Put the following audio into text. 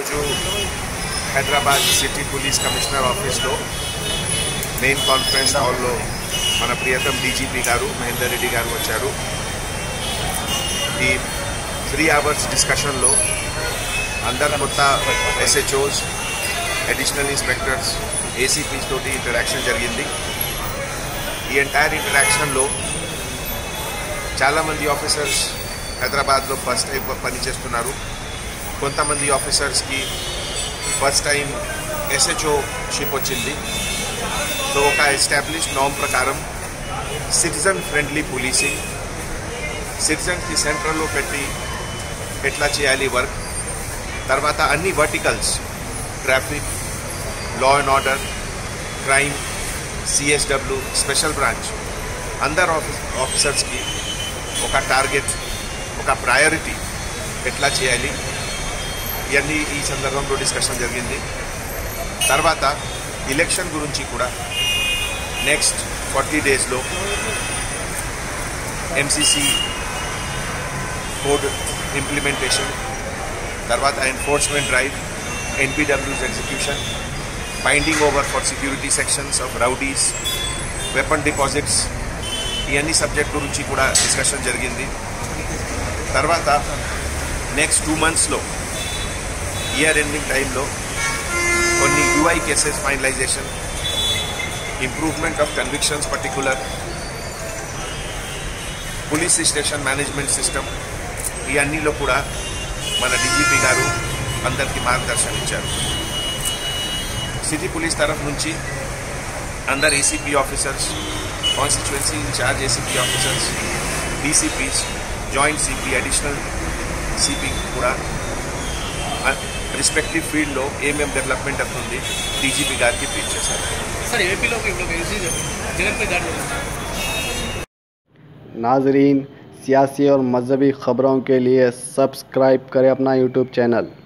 ఈరోజు Hyderabad city police commissioner ఆఫీస్లో main conference హాల్లో మన ప్రియతం డీజీపీ గారు మహేందర్ రెడ్డి గారు వచ్చారు ఈ త్రీ అవర్స్ డిస్కషన్లో అందరు కొత్త ఎస్హెచ్ఓస్ అడిషనల్ ఇన్స్పెక్టర్స్ ఏసీపీస్ తోటి ఇంటరాక్షన్ జరిగింది ఈ ఎంటైర్ ఇంటరాక్షన్లో చాలామంది ఆఫీసర్స్ హైదరాబాద్లో ఫస్ట్ టైం పనిచేస్తున్నారు కొంతమంది ఆఫీసర్స్కి ఫస్ట్ టైం ఎస్హెచ్ఓ షిప్ వచ్చింది సో ఒక ఎస్టాబ్లిష్ నామ్ ప్రకారం సిటిజన్ ఫ్రెండ్లీ పోలీసింగ్ సిటిజన్కి సెంట్రల్లో పెట్టి ఎట్లా చేయాలి వర్క్ తర్వాత అన్ని verticals traffic law and order crime CSW special branch అందరు ఆఫీస్ ఆఫీసర్స్కి ఒక టార్గెట్ ఒక ప్రయారిటీ ఎట్లా చేయాలి ఇవన్నీ ఈ సందర్భంలో డిస్కషన్ జరిగింది తర్వాత ఎలక్షన్ గురించి కూడా నెక్స్ట్ ఫార్టీ డేస్లో ఎంసీసీ కోడ్ ఇంప్లిమెంటేషన్ తర్వాత enforcement drive NBWs execution binding over for security sections of rowdies weapon deposits ఇవన్నీ సబ్జెక్ట్ గురించి కూడా డిస్కషన్ జరిగింది తర్వాత నెక్స్ట్ టూ మంత్స్లో ఇయర్ ఎండింగ్ టైంలో కొన్ని UI cases finalization improvement of convictions particular police station management system ఇవన్నీలో కూడా మన డీజీపీ గారు అందరికీ మార్గదర్శనం ఇచ్చారు సిటీ పోలీస్ తరఫు నుంచి అందరు ACP officers constituency incharge ACP officers DCPs joint CP additional CP కూడా రెస్పెక్టివ్ ఫీల్డ్లో ఏమేం డెవలప్మెంట్ అవుతుంది డీజీపీ గారికి బ్రీఫ్ చేశారు सर एपी लोग लोग एलसी जगत पे दाड़ नाजरीन सियासी और मजहबी ख़बरों के लिए सब्सक्राइब करें अपना यूट्यूब चैनल